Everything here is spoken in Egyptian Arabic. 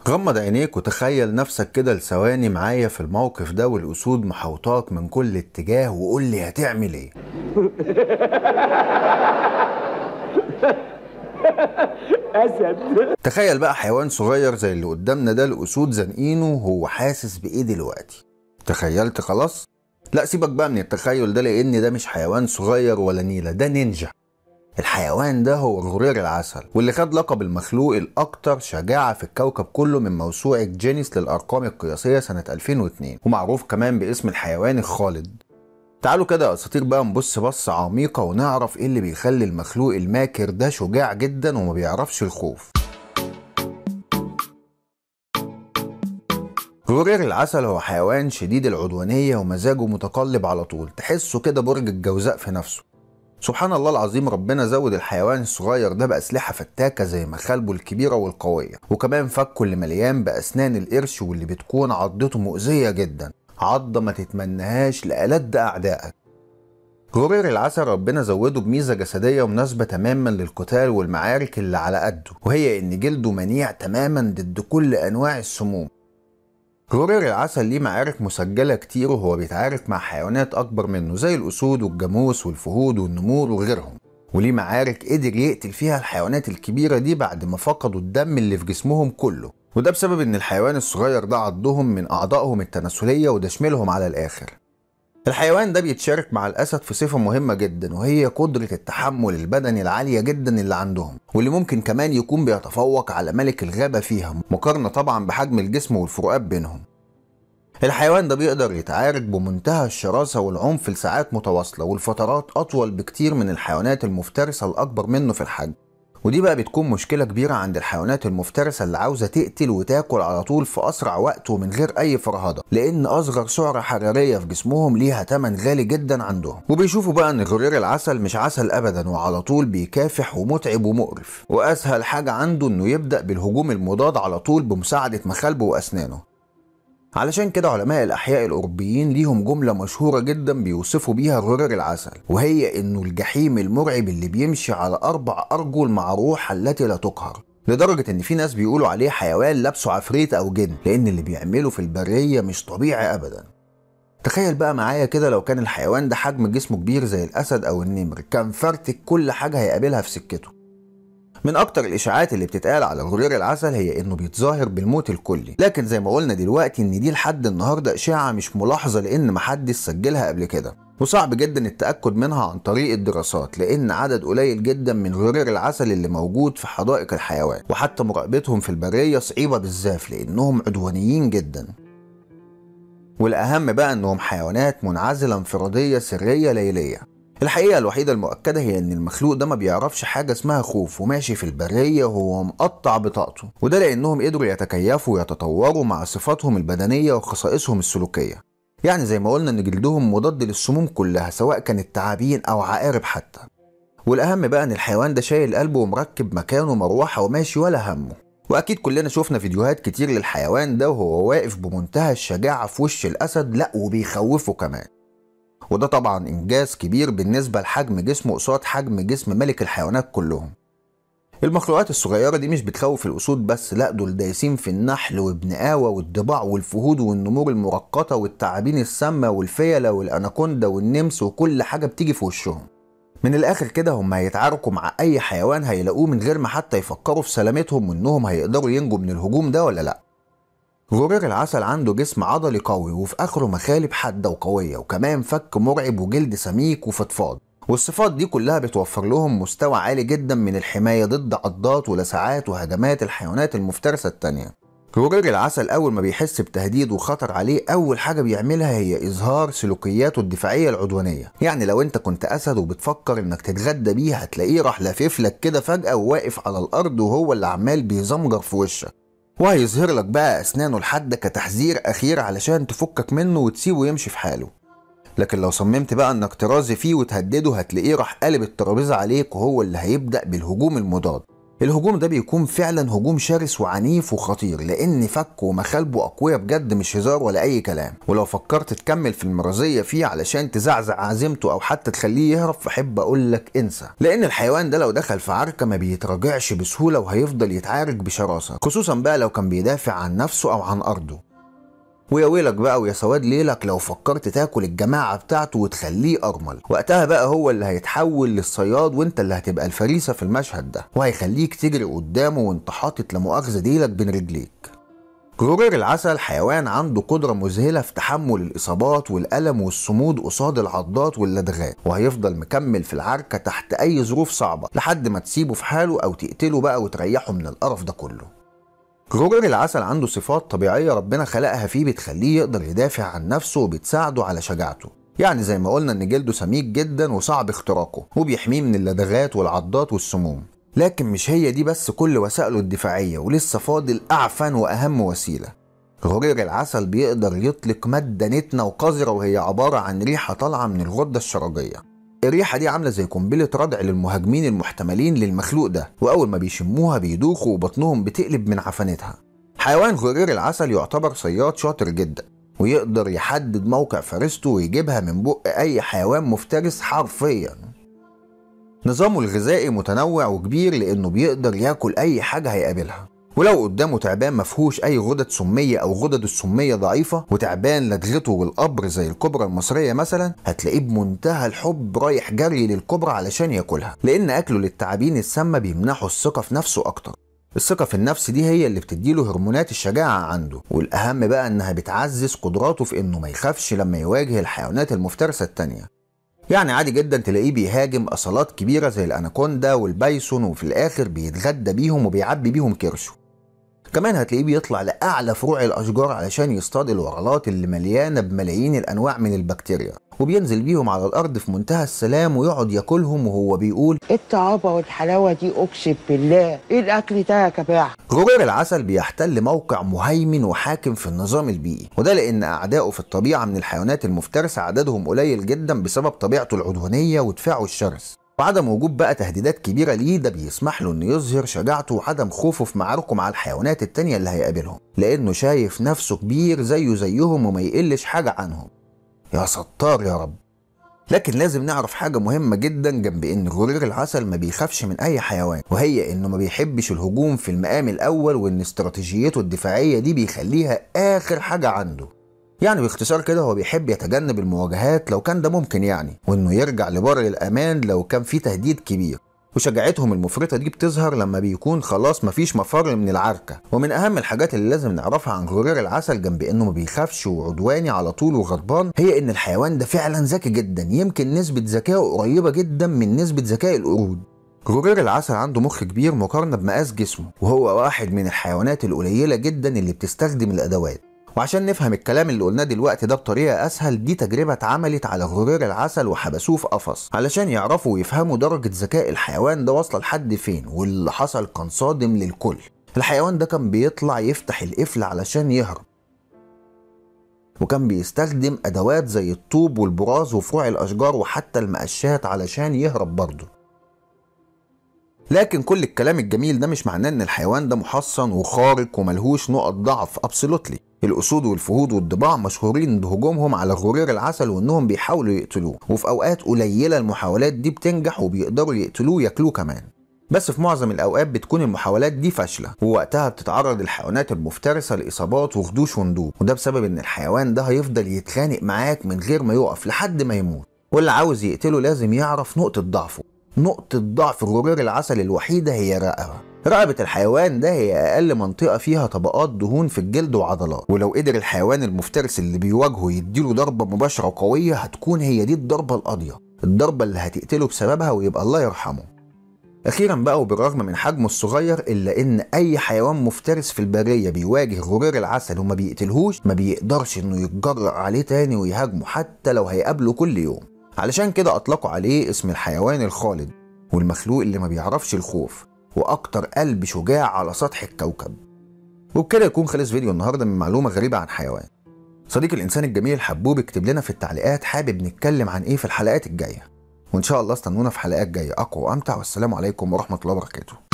غمض عينيك وتخيل نفسك كده لثواني معايا في الموقف ده والأسود محوطاك من كل اتجاه وقول لي هتعمل ايه اسد تخيل بقى حيوان صغير زي اللي قدامنا ده الأسود زنقينه وهو حاسس بإيه دلوقتي تخيلت خلاص؟ لا سيبك بقى من التخيل ده لأن ده مش حيوان صغير ولا نيلة ده نينجا الحيوان ده هو غرير العسل واللي خد لقب المخلوق الأكثر شجاعة في الكوكب كله من موسوعة جينيس للأرقام القياسية سنة 2002 ومعروف كمان باسم الحيوان الخالد تعالوا كده يا اساطير بقى نبص بصة عميقة ونعرف ايه اللي بيخلي المخلوق الماكر ده شجاع جدا وما بيعرفش الخوف غرير العسل هو حيوان شديد العدوانية ومزاجه متقلب على طول تحسه كده برج الجوزاء في نفسه سبحان الله العظيم ربنا زود الحيوان الصغير ده بأسلحة فتاكة زي مخالبه الكبيرة والقوية وكمان فكه اللي مليان بأسنان القرش واللي بتكون عضته مؤذية جدا عضة ما تتمنهاش لألد أعدائك غرير العسل ربنا زوده بميزة جسدية مناسبة تماما للقتال والمعارك اللي على قده وهي إن جلده منيع تماما ضد كل أنواع السموم غرير العسل ليه معارك مسجلة كتير وهو بيتعارك مع حيوانات أكبر منه زي الأسود والجاموس والفهود والنمور وغيرهم وليه معارك قدر يقتل فيها الحيوانات الكبيرة دي بعد ما فقدوا الدم اللي في جسمهم كله وده بسبب ان الحيوان الصغير ده عضهم من اعضائهم التناسليه وده شملهم على الاخر الحيوان ده بيتشارك مع الاسد في صفه مهمه جدا وهي قدره التحمل البدني العاليه جدا اللي عندهم واللي ممكن كمان يكون بيتفوق على ملك الغابه فيها مقارنه طبعا بحجم الجسم والفروقات بينهم الحيوان ده بيقدر يتعارك بمنتهى الشراسة والعنف لساعات متواصلة والفترات أطول بكتير من الحيوانات المفترسة الأكبر منه في الحجم ودي بقى بتكون مشكلة كبيرة عند الحيوانات المفترسة اللي عاوزة تقتل وتاكل على طول في أسرع وقت ومن غير أي فرهدة لأن أصغر سعرة حرارية في جسمهم ليها تمن غالي جدا عندهم وبيشوفوا بقى إن غرير العسل مش عسل أبدا وعلى طول بيكافح ومتعب ومقرف وأسهل حاجة عنده إنه يبدأ بالهجوم المضاد على طول بمساعدة مخالبه وأسنانه علشان كده علماء الأحياء الأوروبيين ليهم جملة مشهورة جدا بيوصفوا بيها غرير العسل وهي إنه الجحيم المرعب اللي بيمشي على أربع أرجل مع روح التي لا تقهر لدرجة إن في ناس بيقولوا عليه حيوان لابسه عفريت أو جن لأن اللي بيعمله في البرية مش طبيعي أبدا تخيل بقى معايا كده لو كان الحيوان ده حجم جسمه كبير زي الأسد أو النمر كان فرتك كل حاجة هيقابلها في سكته من اكتر الاشاعات اللي بتتقال على غرير العسل هي انه بيتظاهر بالموت الكلي لكن زي ما قلنا دلوقتي ان دي لحد النهارده اشاعه مش ملاحظه لان محدش سجلها قبل كده وصعب جدا التاكد منها عن طريق الدراسات لان عدد قليل جدا من غرير العسل اللي موجود في حدائق الحيوان وحتى مراقبتهم في البريه صعيبه بالزاف لانهم عدوانيين جدا والاهم بقى انهم حيوانات منعزله انفراديه سريه ليليه الحقيقة الوحيدة المؤكدة هي إن المخلوق ده ما بيعرفش حاجة اسمها خوف وماشي في البرية وهو مقطع بطاقته وده لأنهم قدروا يتكيفوا ويتطوروا مع صفاتهم البدنية وخصائصهم السلوكية يعني زي ما قلنا إن جلدهم مضاد للسموم كلها سواء كانت تعابين أو عقارب حتى والأهم بقى إن الحيوان ده شايل قلبه ومركب مكانه مروحة وماشي ولا همه واكيد كلنا شفنا فيديوهات كتير للحيوان ده وهو واقف بمنتهى الشجاعه في وش الاسد لا وبيخوفه كمان وده طبعا انجاز كبير بالنسبه لحجم جسمه قصاد حجم جسم ملك الحيوانات كلهم المخلوقات الصغيرة دي مش بتخوف الأسود بس لا دول دايسين في النحل وابن آوى والضباع والفهود والنمور المرقطة والتعابين السامة والفيلة والأناكوندا والنمس وكل حاجة بتيجي في وشهم من الآخر كده هم هيتعاركوا مع أي حيوان هيلاقوه من غير ما حتى يفكروا في سلامتهم وإنهم هيقدروا ينجوا من الهجوم ده ولا لأ غرير العسل عنده جسم عضلي قوي وفي اخره مخالب حاده وقويه وكمان فك مرعب وجلد سميك وفضفاض والصفات دي كلها بتوفر لهم مستوى عالي جدا من الحمايه ضد عضات ولسعات وهجمات الحيوانات المفترسه التانيه غرير العسل اول ما بيحس بتهديد وخطر عليه اول حاجه بيعملها هي اظهار سلوكياته الدفاعيه العدوانيه يعني لو انت كنت اسد وبتفكر انك تتغدى بيه هتلاقيه راح لافف لك كده فجاه وواقف على الارض وهو اللي عمال بيزمجر في وشك وهيظهر لك بقى اسنانه الحاده كتحذير اخير علشان تفكك منه وتسيبه يمشي في حاله لكن لو صممت بقى انك ترازي فيه وتهدده هتلاقيه راح قالب الترابيزه عليك وهو اللي هيبدا بالهجوم المضاد الهجوم ده بيكون فعلا هجوم شرس وعنيف وخطير لان فكه ومخالبه اقوياء بجد مش هزار ولا اي كلام ولو فكرت تكمل في المرضيه فيه علشان تزعزع عزيمته او حتى تخليه يهرب فاحب اقول لك انسى لان الحيوان ده لو دخل في عركه ما بيتراجعش بسهوله وهيفضل يتعارك بشراسه خصوصا بقى لو كان بيدافع عن نفسه او عن ارضه ويا ويلك بقى ويا سواد ليلك لو فكرت تاكل الجماعة بتاعته وتخليه أرمل وقتها بقى هو اللي هيتحول للصياد وانت اللي هتبقى الفريسة في المشهد ده وهيخليك تجري قدامه وانت حاطط لمؤاخذة ديلك بين رجليك غرير العسل حيوان عنده قدرة مذهلة في تحمل الإصابات والألم والصمود قصاد العضات واللدغات وهيفضل مكمل في العركة تحت أي ظروف صعبة لحد ما تسيبه في حاله أو تقتله بقى وتريحه من القرف ده كله غرور العسل عنده صفات طبيعية ربنا خلقها فيه بتخليه يقدر يدافع عن نفسه وبتساعده على شجاعته يعني زي ما قلنا ان جلده سميك جدا وصعب اختراقه وبيحميه من اللدغات والعضات والسموم لكن مش هي دي بس كل وسائله الدفاعية ولسه فاضل أعفن وأهم وسيلة غرير العسل بيقدر يطلق مادة نتنة وقذرة وهي عبارة عن ريحة طالعة من الغدة الشرجية الريحة دي عاملة زي قنبلة ردع للمهاجمين المحتملين للمخلوق ده وأول ما بيشموها بيدوخوا وبطنهم بتقلب من عفنتها حيوان غرير العسل يعتبر صياد شاطر جدا ويقدر يحدد موقع فريسته ويجيبها من بق أي حيوان مفترس حرفيا نظامه الغذائي متنوع وكبير لأنه بيقدر ياكل أي حاجة هيقابلها ولو قدامه تعبان مفهوش اي غدد سميه او غدد السميه ضعيفه وتعبان لدغته والقبر زي الكبرى المصريه مثلا هتلاقيه بمنتهى الحب رايح جري للكبرى علشان ياكلها لان اكله للتعابين السامه بيمنحه الثقه في نفسه اكتر الثقة في النفس دي هي اللي بتديله هرمونات الشجاعة عنده والأهم بقى إنها بتعزز قدراته في إنه ما يخافش لما يواجه الحيوانات المفترسة التانية يعني عادي جدا تلاقيه بيهاجم أصالات كبيرة زي الأناكوندا والبايسون وفي الآخر بيتغدى بيهم وبيعبي بيهم كرشه كمان هتلاقيه بيطلع لأعلى فروع الأشجار علشان يصطاد الورلات اللي مليانة بملايين الأنواع من البكتيريا وبينزل بيهم على الأرض في منتهى السلام ويقعد ياكلهم وهو بيقول ايه الطعابه والحلاوه دي اقسم بالله ايه الاكل ده يا جماعه غرور العسل بيحتل موقع مهيمن وحاكم في النظام البيئي وده لأن أعدائه في الطبيعة من الحيوانات المفترسة عددهم قليل جدا بسبب طبيعته العدوانية ودفاعه الشرس وعدم وجود بقى تهديدات كبيرة ليه ده بيسمح له انه يظهر شجاعته وعدم خوفه في معاركه مع الحيوانات التانية اللي هيقابلهم لانه شايف نفسه كبير زيه زيهم وما يقلش حاجة عنهم يا ستار يا رب لكن لازم نعرف حاجة مهمة جدا جنب ان غرير العسل ما بيخافش من اي حيوان وهي انه ما بيحبش الهجوم في المقام الاول وان استراتيجيته الدفاعية دي بيخليها اخر حاجة عنده يعني باختصار كده هو بيحب يتجنب المواجهات لو كان ده ممكن يعني وانه يرجع لبر الامان لو كان في تهديد كبير وشجاعتهم المفرطه دي بتظهر لما بيكون خلاص مفيش مفر من العركه ومن اهم الحاجات اللي لازم نعرفها عن غرير العسل جنب انه ما بيخافش وعدواني على طول وغضبان هي ان الحيوان ده فعلا ذكي جدا يمكن نسبه ذكائه قريبه جدا من نسبه ذكاء القرود غرير العسل عنده مخ كبير مقارنه بمقاس جسمه وهو واحد من الحيوانات القليله جدا اللي بتستخدم الادوات وعشان نفهم الكلام اللي قلناه دلوقتي ده بطريقة أسهل دي تجربة اتعملت على غرير العسل وحبسوه في قفص علشان يعرفوا ويفهموا درجة ذكاء الحيوان ده واصلة لحد فين واللي حصل كان صادم للكل الحيوان ده كان بيطلع يفتح القفل علشان يهرب وكان بيستخدم أدوات زي الطوب والبراز وفروع الأشجار وحتى المقشات علشان يهرب برضه لكن كل الكلام الجميل ده مش معناه ان الحيوان ده محصن وخارق وملهوش نقط ضعف ابسولوتلي الاسود والفهود والضباع مشهورين بهجومهم على غرير العسل وانهم بيحاولوا يقتلوه وفي اوقات قليله المحاولات دي بتنجح وبيقدروا يقتلوه وياكلوه كمان بس في معظم الاوقات بتكون المحاولات دي فاشله ووقتها بتتعرض الحيوانات المفترسه لاصابات وخدوش وندوب وده بسبب ان الحيوان ده هيفضل يتخانق معاك من غير ما يقف لحد ما يموت واللي عاوز يقتله لازم يعرف نقطه ضعفه نقطة ضعف غرير العسل الوحيدة هي الرقبة رقبة الحيوان ده هي أقل منطقة فيها طبقات دهون في الجلد وعضلات ولو قدر الحيوان المفترس اللي بيواجهه يديله ضربة مباشرة وقوية هتكون هي دي الضربة القاضية الضربة اللي هتقتله بسببها ويبقى الله يرحمه أخيرا بقى وبالرغم من حجمه الصغير إلا إن أي حيوان مفترس في البرية بيواجه غرير العسل وما بيقتلهوش ما بيقدرش إنه يتجرأ عليه تاني ويهاجمه حتى لو هيقابله كل يوم علشان كده أطلقوا عليه اسم الحيوان الخالد والمخلوق اللي ما بيعرفش الخوف وأكتر قلب شجاع على سطح الكوكب وبكده يكون خلص فيديو النهارده من معلومة غريبة عن حيوان صديق الإنسان الجميل الحبوب اكتب لنا في التعليقات حابب نتكلم عن إيه في الحلقات الجاية وإن شاء الله استنونا في حلقات جاية أقوى وأمتع والسلام عليكم ورحمة الله وبركاته